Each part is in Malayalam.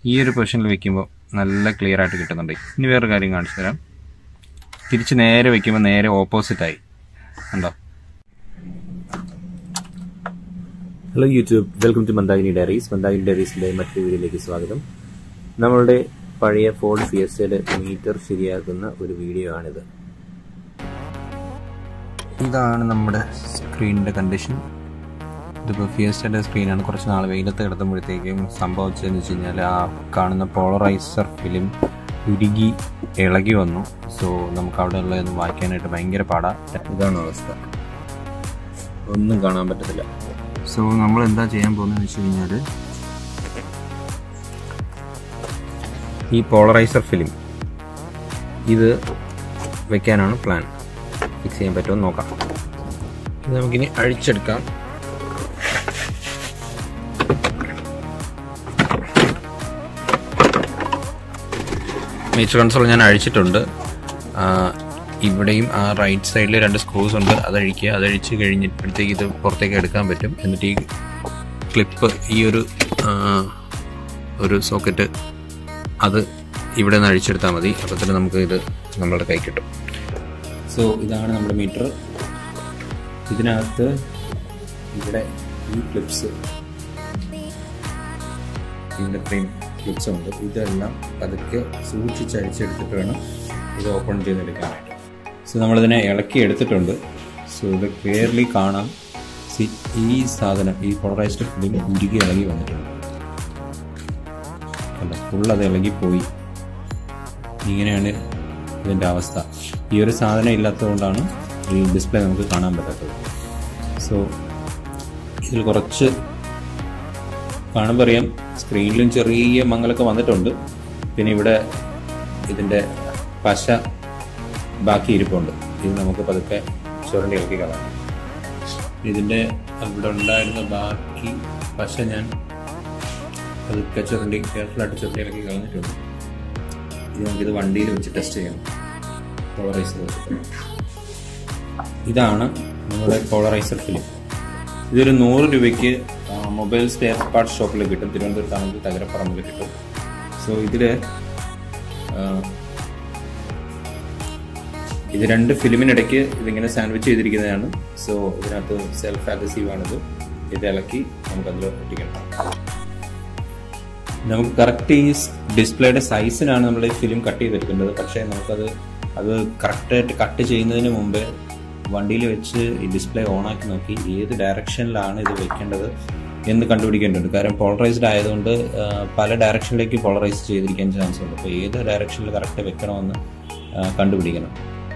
ഈ ഒരു പൊസിഷനിൽ വെക്കുമ്പോൾ നല്ല ക്ലിയർ ആയിട്ട് കിട്ടുന്നുണ്ട് ഇനി വേറൊരു കാര്യം കാണിച്ചു തരാം തിരിച്ച് നേരെ വെക്കുമ്പോൾ നേരെ ഓപ്പോസിറ്റായി ഉണ്ടോ hello YouTube welcome to Mandakini diaries Mandakini ഡയറീസിന്റെ മറ്റൊരു വീഡിയോയിലേക്ക് സ്വാഗതം നമ്മളുടെ പഴയ ഫോർഡ് ഫിയസ്റ്റയുടെ മീറ്റർ ശരിയാക്കുന്ന ഒരു വീഡിയോ ആണിത് ഇതാണ് നമ്മുടെ സ്ക്രീനിൻ്റെ കണ്ടീഷൻ ഇതിപ്പോൾ ഫിയസ്റ്റയുടെ സ്ക്രീനാണ് കുറച്ച് നാൾ വെയിലത്ത് കിടത്തുമ്പോഴത്തേക്കും സംഭവിച്ചതെന്ന് വെച്ച് കഴിഞ്ഞാൽ ആ കാണുന്ന പോളറൈസർ ഫിലിം ഉരുകി ഇളകി വന്നു സോ നമുക്ക് അവിടെ ഉള്ളതൊന്നും വായിക്കാനായിട്ട് ഭയങ്കര പാടാ ഇതാണ് അവസ്ഥ ഒന്നും കാണാൻ പറ്റത്തില്ല സോ നമ്മൾ എന്താ ചെയ്യാൻ പോകുന്നതെന്ന് വെച്ച് കഴിഞ്ഞാൽ ഈ പോളറൈസർ ഫിലിം ഇത് വെക്കാനാണ് പ്ലാൻ ഫിക്സ് ചെയ്യാൻ പറ്റുമോ എന്ന് നോക്കാം ഇത് നമുക്കിനി അഴിച്ചെടുക്കാം മീറ്റർ കൺസോൾ ഞാൻ അഴിച്ചിട്ടുണ്ട് ആ, ഇവിടെയും ആ റൈറ്റ് സൈഡിൽ രണ്ട് സ്ക്രൂസ് ഉണ്ട് അതഴിക്കുക അതഴിച്ച് കഴിഞ്ഞപ്പോഴത്തേക്ക് ഇത് പുറത്തേക്ക് എടുക്കാൻ പറ്റും എന്നിട്ട് ഈ ക്ലിപ്പ് ഈ ഒരു ആ, ഒരു സോക്കറ്റ് അത് ഇവിടെ നിന്ന് അഴിച്ചെടുത്താൽ മതി അപ്പോൾ തന്നെ നമുക്ക് ഇത് നമ്മളുടെ കൈ കിട്ടും സോ ഇതാണ് നമ്മുടെ മീറ്റർ ഇതിനകത്ത് ഇവിടെ ഈ ക്ലിപ്സ് ഇതിൻ്റെ ഇത്രയും ക്ലിപ്സ് ഉണ്ട് ഇതെല്ലാം പതുക്കെ സൂക്ഷിച്ച് അഴിച്ചെടുത്തിട്ട് വേണം ഇത് ഓപ്പൺ ചെയ്തെടുക്കാനായിട്ട് സോ നമ്മളിതിനെ ഇളക്കി എടുത്തിട്ടുണ്ട് സോ ഇത് ക്ലിയർലി കാണാം സി ഈ സാധനം ഈ പോളറൈസ്ഡ് ഫിലിം ഉരുകി ഇളകി വന്നിട്ടുണ്ട് അല്ല ഫുൾ അത് ഇളകിപ്പോയി ഇങ്ങനെയാണ് ഇതിൻ്റെ അവസ്ഥ ഈ ഒരു സാധനം ഇല്ലാത്തതുകൊണ്ടാണ് ഈ ഡിസ്പ്ലേ നമുക്ക് കാണാൻ പറ്റാത്തത് സോ ഇതിൽ കുറച്ച് കാണുമ്പോൾ അറിയാം സ്ക്രീനിലും ചെറിയ മങ്ങലൊക്കെ വന്നിട്ടുണ്ട് പിന്നെ ഇവിടെ ഇതിൻ്റെ പശ ബാക്കി ഇരിപ്പുണ്ട് ഇത് നമുക്ക് പതുക്കെ ചുരണ്ടി ഇളക്കി കളയാം ഇതിൻ്റെ ഇവിടെ ഉണ്ടായിരുന്ന ബാക്കി പശ ഞാൻ പതുക്കെ ചുരണ്ടി കെയർഫുള്ളായിട്ട് ചുരണ്ടി ഇളക്കി കളഞ്ഞിട്ടുണ്ട് ഇത് നമുക്കിത് വണ്ടിയിൽ വെച്ച് ടെസ്റ്റ് ചെയ്യണം പോളറൈസർ വെച്ചിട്ട് ഇതാണ് നമ്മുടെ പോളറൈസർ ഫിലിം ഇതൊരു നൂറ് രൂപയ്ക്ക് മൊബൈൽ സ്പെയർ പാർട്ട് ഷോപ്പിൽ കിട്ടും തിരുവനന്തപുരത്താണെങ്കിൽ തകരപ്പറമ്പിൽ കിട്ടും സോ ഇതിൽ ഇത് രണ്ട് ഫിലിമിനിടയ്ക്ക് ഇതിങ്ങനെ സാൻഡ്വിച്ച് ചെയ്തിരിക്കുന്നതാണ് സോ ഇതിനകത്ത് സെൽഫ് അഗ്രസീവ് ആണിത് ഇത് ഇളക്കി നമുക്കതിൽ ഒട്ടിക്കണം നമുക്ക് കറക്റ്റ് ഈ ഡിസ്പ്ലേയുടെ സൈസിനാണ് നമ്മൾ ഈ ഫിലിം കട്ട് ചെയ്തെടുക്കേണ്ടത് പക്ഷേ നമുക്കത് അത് കറക്റ്റായിട്ട് കട്ട് ചെയ്യുന്നതിന് മുമ്പേ വണ്ടിയിൽ വെച്ച് ഈ ഡിസ്പ്ലേ ഓണാക്കി നോക്കി ഏത് ഡയറക്ഷനിലാണ് ഇത് വെക്കേണ്ടത് എന്ന് കണ്ടുപിടിക്കേണ്ടതുണ്ട് കാരണം പോളറൈസ്ഡ് ആയതുകൊണ്ട് ആ, പല ഡയറക്ഷനിലേക്ക് പോളറൈസ് ചെയ്തിരിക്കാൻ ചാൻസ് ഉണ്ട് അപ്പോൾ ഏത് ഡയറക്ഷനിൽ കറക്റ്റ് വെക്കണമെന്ന് ആ, കണ്ടുപിടിക്കണം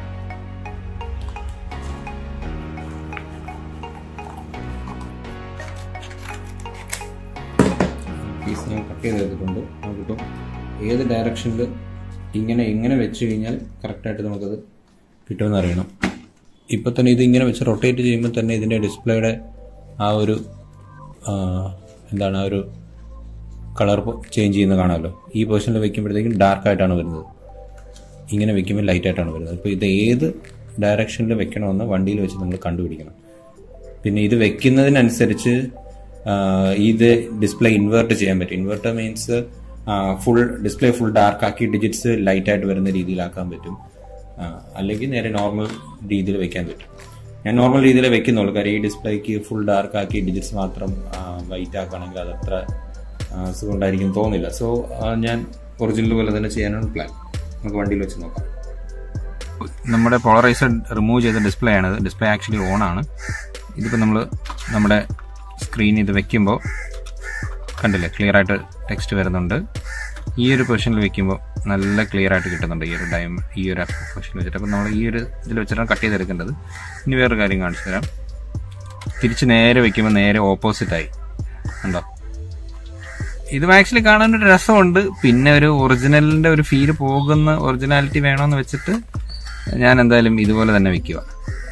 പീസ് ഞാൻ കട്ട് ചെയ്തെടുത്തിട്ടുണ്ട് നമുക്കിപ്പോൾ ഏത് ഡയറക്ഷനിൽ ഇങ്ങനെ ഇങ്ങനെ വെച്ച് കഴിഞ്ഞാൽ കറക്റ്റായിട്ട് നമുക്കത് കിട്ടുമെന്ന് അറിയണം ഇപ്പോൾ തന്നെ ഇത് ഇങ്ങനെ വെച്ച് റൊട്ടേറ്റ് ചെയ്യുമ്പോൾ തന്നെ ഇതിൻ്റെ ഡിസ്പ്ലേയുടെ ആ ഒരു ആ, എന്താണ് ആ ഒരു കളർ ചേഞ്ച് ചെയ്യുന്ന കാണാമല്ലോ ഈ പൊസിഷനിൽ വെക്കുമ്പോഴത്തേക്കും ഡാർക്ക് ആയിട്ടാണ് വരുന്നത് ഇങ്ങനെ വെക്കുമ്പോൾ ലൈറ്റ് ആയിട്ടാണ് വരുന്നത് അപ്പോൾ ഇത് ഏത് ഡയറക്ഷനിൽ വെക്കണമെന്ന് വണ്ടിയിൽ വെച്ച് നമ്മൾ കണ്ടുപിടിക്കണം പിന്നെ ഇത് വെക്കുന്നതിനനുസരിച്ച് ആ, ഇത് ഡിസ്പ്ലേ ഇൻവേർട്ട് ചെയ്യാൻ പറ്റും inverter means full display full dark ആക്കി ഡിജിറ്റ്സ് ലൈറ്റ് ആയിട്ട് വരുന്ന രീതിയിലാക്കാൻ പറ്റും ആ, അല്ലെങ്കിൽ നേരെ നോർമൽ രീതിയിൽ വെക്കാൻ പറ്റും ഞാൻ നോർമൽ രീതിയിൽ വെക്കുന്നുള്ളൂ കാര്യം ഈ ഡിസ്പ്ലേക്ക് ഫുൾ ഡാർക്ക് ആക്കി ഡിജിറ്റ്സ് മാത്രം വൈറ്റ് ആക്കുകയാണെങ്കിൽ അത് അത്ര ആ, സുഖമുണ്ടായിരിക്കും തോന്നില്ല സോ ഞാൻ ഒറിജിനൽ പോലെ തന്നെ ചെയ്യാനാണ് പ്ലാൻ നമുക്ക് വണ്ടിയിൽ വെച്ച് നോക്കാം നമ്മുടെ പോളറൈസർ റിമൂവ് ചെയ്ത ഡിസ്പ്ലേ ആണിത് ഡിസ്പ്ലേ ആക്ച്വലി ഓൺ ആണ് ഇതിപ്പോൾ നമ്മൾ നമ്മുടെ സ്ക്രീൻ ഇത് വെക്കുമ്പോൾ കണ്ടില്ലേ ക്ലിയർ ആയിട്ട് ടെക്സ്റ്റ് വരുന്നുണ്ട് ഈ ഒരു പൊസിഷനിൽ വെക്കുമ്പോൾ നല്ല ക്ലിയർ ആയിട്ട് കിട്ടുന്നുണ്ട് ഈ ഒരു ഡയമ ഈ ഒരു പൊസിഷനിൽ വെച്ചിട്ട് അപ്പോൾ നമ്മൾ ഈ ഒരു ഇതിൽ വെച്ചിട്ടാണ് കട്ട് ചെയ്തെടുക്കേണ്ടത് ഇനി വേറൊരു കാര്യം കാണിച്ചു തരാം തിരിച്ച് നേരെ വെക്കുമ്പോൾ നേരെ ഓപ്പോസിറ്റായി ഉണ്ടോ ഇതും ആക്ച്വലി കാണാൻ ഒരു രസമുണ്ട് പിന്നെ ഒരു ഒറിജിനലിന്റെ ഒരു ഫീല് പോകുന്ന ഒറിജിനാലിറ്റി വേണമെന്ന് വെച്ചിട്ട് ഞാൻ എന്തായാലും ഇതുപോലെ തന്നെ വെക്കുക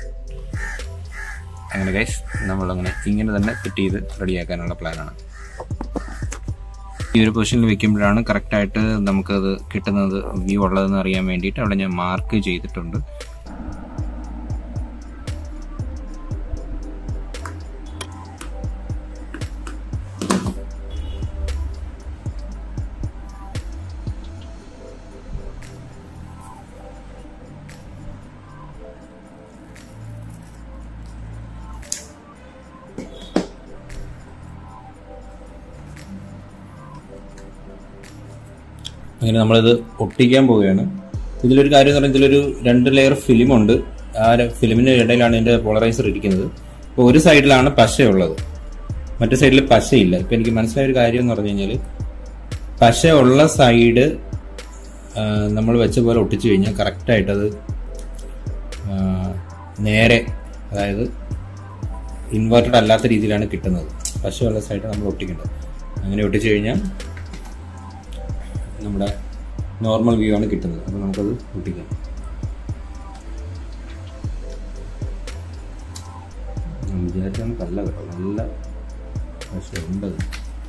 അങ്ങനെ ഗൈസ് നമ്മളങ്ങനെ ഇങ്ങനെ തന്നെ ഫിറ്റ് ചെയ്ത് റെഡിയാക്കാനുള്ള പ്ലാനാണ് ഈ ഒരു പൊസിഷനിൽ വെക്കുമ്പോഴാണ് കറക്റ്റായിട്ട് നമുക്കത് കിട്ടുന്നത് വ്യൂ ഉള്ളതെന്ന് അറിയാൻ വേണ്ടിയിട്ട് അവിടെ ഞാൻ മാർക്ക് ചെയ്തിട്ടുണ്ട് അങ്ങനെ നമ്മളിത് ഒട്ടിക്കാൻ പോവുകയാണ് ഇതിലൊരു കാര്യം എന്ന് പറഞ്ഞാൽ ഇതിലൊരു രണ്ട് ലെയർ ഫിലിം ഉണ്ട് ആ ഫിലിമിന്റെ ഇടയിലാണ് ഇതിന്റെ പോളറൈസർ ഇരിക്കുന്നത് അപ്പോൾ ഒരു സൈഡിലാണ് പശയുള്ളത് മറ്റേ സൈഡിൽ പശയില്ല ഇപ്പൊ എനിക്ക് മനസ്സിലായ ഒരു കാര്യം എന്ന് പറഞ്ഞു കഴിഞ്ഞാൽ പശ ഉള്ള സൈഡ് നമ്മൾ വെച്ച പോലെ ഒട്ടിച്ചു കഴിഞ്ഞാൽ കറക്റ്റായിട്ട് അത് ആ, നേരെ അതായത് ഇൻവേർട്ടഡ് അല്ലാത്ത രീതിയിലാണ് കിട്ടുന്നത് പശയുള്ള സൈഡ് നമ്മൾ ഒട്ടിക്കേണ്ടത് അങ്ങനെ ഒട്ടിച്ചു കഴിഞ്ഞാൽ നമ്മുടെ നോർമൽ വ്യൂ ആണ് കിട്ടുന്നത് അപ്പോൾ നമുക്കത് ഒട്ടിക്കാം ഞാൻ വിചാരിച്ച കല്ല കേട്ടോ നല്ല പക്ഷേ ഉണ്ടത്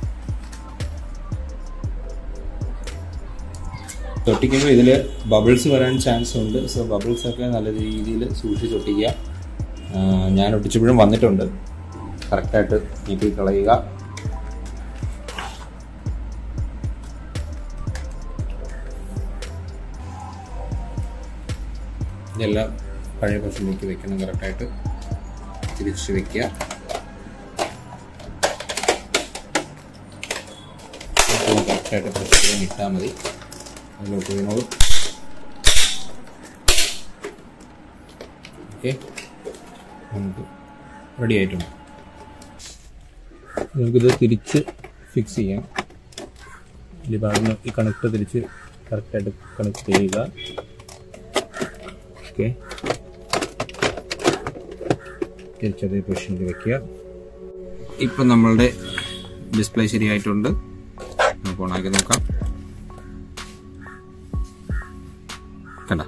തൊട്ടിക്കുമ്പോൾ ഇതിൽ ബബിൾസ് വരാൻ ചാൻസ് ഉണ്ട് സോ ബബിൾസ് ഒക്കെ നല്ല രീതിയിൽ സൂക്ഷിച്ചൊട്ടിക്കുക ആ, ഞാൻ ഒട്ടിച്ചപ്പോഴും വന്നിട്ടുണ്ട് കറക്റ്റായിട്ട് നീട്ടി കളയുക ഇതെല്ലാം പഴയ പൊസിഷനിലേക്ക് വെക്കണം കറക്റ്റായിട്ട് തിരിച്ച് വെക്കുക കറക്റ്റായിട്ട് പ്രസ് ചെയ്ത് ഇട്ടാൽ മതി അതിലോട്ട് വീണോളൂ ഓക്കെ നമുക്ക് റെഡി ആയിട്ടുണ്ട് നമുക്കിത് തിരിച്ച് ഫിക്സ് ചെയ്യാം ഈ ഭാഗം ഈ കണക്ട് തിരിച്ച് കറക്റ്റായിട്ട് കണക്ട് ചെയ്യുക ഓക്കെ തിരിച്ചതേ പൊസിഷനിൽ വെക്കുക ഇപ്പം നമ്മളുടെ ഡിസ്പ്ലേ ശരിയായിട്ടുണ്ട് നമുക്ക് ഓണാക്കി നോക്കാം കണ്ട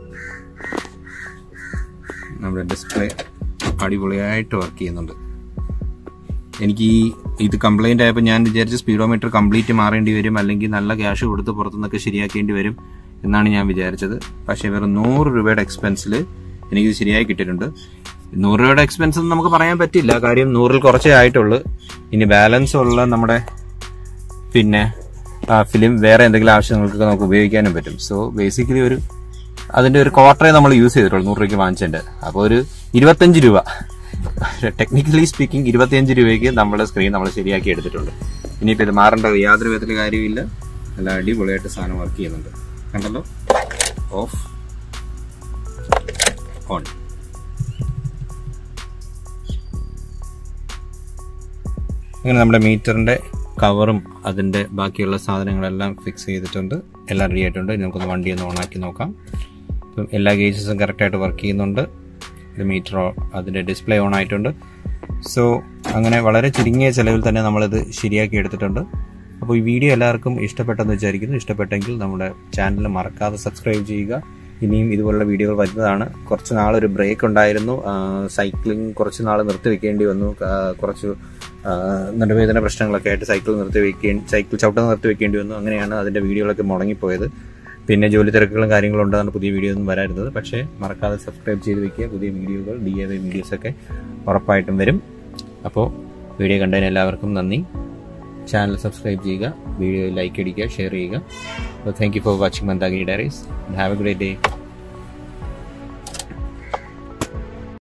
നമ്മുടെ ഡിസ്പ്ലേ അടിപൊളിയായിട്ട് വർക്ക് ചെയ്യുന്നുണ്ട് എനിക്ക് ഈ ഇത് കംപ്ലൈന്റ് ആയപ്പോൾ ഞാൻ വിചാരിച്ച സ്പീഡോമീറ്റർ കംപ്ലീറ്റ് മാറേണ്ടി വരും അല്ലെങ്കിൽ നല്ല ക്യാഷ് കൊടുത്ത് പുറത്തുനിന്നൊക്കെ ശരിയാക്കേണ്ടി വരും എന്നാണ് ഞാൻ വിചാരിച്ചത് പക്ഷേ വെറും നൂറ് രൂപയുടെ എക്സ്പെൻസിൽ എനിക്കിത് ശരിയായി കിട്ടിയിട്ടുണ്ട് നൂറ് രൂപയുടെ എക്സ്പെൻസ് എന്ന് നമുക്ക് പറയാൻ പറ്റില്ല കാര്യം നൂറിൽ കുറച്ചേ ആയിട്ടുള്ളൂ ഇനി ബാലൻസ് ഉള്ള നമ്മുടെ പിന്നെ ഫിലിം വേറെ എന്തെങ്കിലും ആവശ്യങ്ങൾക്കൊക്കെ നമുക്ക് ഉപയോഗിക്കാനും പറ്റും സോ ബേസിക്കലി ഒരു അതിന്റെ ഒരു ക്വാർട്ടറേ നമ്മൾ യൂസ് ചെയ്തിട്ടുള്ളൂ നൂറ് രൂപയ്ക്ക് വാങ്ങിച്ചതിന്റെ അപ്പോൾ ഒരു ഇരുപത്തഞ്ച് രൂപ ടെക്നിക്കലി സ്പീക്കിംഗ് ഇരുപത്തിയഞ്ച് രൂപയ്ക്ക് നമ്മുടെ സ്ക്രീൻ നമ്മൾ ശരിയാക്കി എടുത്തിട്ടുണ്ട് ഇനിയിപ്പോൾ ഇത് മാറേണ്ട യാതൊരു വിധത്തിൽ കാര്യമില്ല നല്ല അടിപൊളിയായിട്ട് സാധനം വർക്ക് ചെയ്യുന്നുണ്ട് കണ്ടല്ലോ ഓഫ് ഓൺ അങ്ങനെ നമ്മുടെ മീറ്ററിന്റെ കവറും അതിന്റെ ബാക്കിയുള്ള സാധനങ്ങളെല്ലാം ഫിക്സ് ചെയ്തിട്ടുണ്ട് എല്ലാം റെഡി ആയിട്ടുണ്ട് ഇനി നമുക്കൊന്ന് വണ്ടി ഒന്ന് ഓണാക്കി നോക്കാം ഇപ്പം എല്ലാ ഗേജസും കറക്റ്റായിട്ട് വർക്ക് ചെയ്യുന്നുണ്ട് ഇത് മീറ്റർ അതിന്റെ ഡിസ്പ്ലേ ഓൺ ആയിട്ടുണ്ട് സോ അങ്ങനെ വളരെ ചുരുങ്ങിയ ചെലവിൽ തന്നെ നമ്മളിത് ശരിയാക്കി എടുത്തിട്ടുണ്ട് അപ്പോൾ ഈ വീഡിയോ എല്ലാവർക്കും ഇഷ്ടപ്പെട്ടെന്ന് വിചാരിക്കുന്നു ഇഷ്ടപ്പെട്ടെങ്കിൽ നമ്മുടെ ചാനൽ മറക്കാതെ സബ്സ്ക്രൈബ് ചെയ്യുക ഇനിയും ഇതുപോലുള്ള വീഡിയോകൾ വരുന്നതാണ് കുറച്ച് നാളൊരു ബ്രേക്ക് ഉണ്ടായിരുന്നു സൈക്ലിംഗ് കുറച്ച് നാൾ നിർത്തി വെക്കേണ്ടി വന്നു ആ, കുറച്ച് ആ, നടുവേദന പ്രശ്നങ്ങളൊക്കെ ആയിട്ട് സൈക്കിൾ നിർത്തി വെക്കേണ്ടി സൈക്കിൾ ചവിട്ടം നിർത്തി വെക്കേണ്ടി വന്നു അങ്ങനെയാണ് അതിന്റെ വീഡിയോകളൊക്കെ മുടങ്ങിപ്പോയത് പിന്നെ ജോലി തിരക്കുകളും കാര്യങ്ങളും ഉണ്ടാകുന്ന പുതിയ വീഡിയോ ഒന്നും വരായിരുന്നത് പക്ഷേ മറക്കാതെ സബ്സ്ക്രൈബ് ചെയ്ത് വെക്കുക പുതിയ വീഡിയോകൾ ഡി എ വൈ വീഡിയോസ് ഒക്കെ ഉറപ്പായിട്ടും വരും അപ്പോൾ വീഡിയോ കണ്ടതിന് എല്ലാവർക്കും നന്ദി ചാനൽ സബ്സ്ക്രൈബ് ചെയ്യുക വീഡിയോ ലൈക്ക് അടിക്കുക ഷെയർ ചെയ്യുക അപ്പോൾ thank you for watching Mandagiri diaries have a great day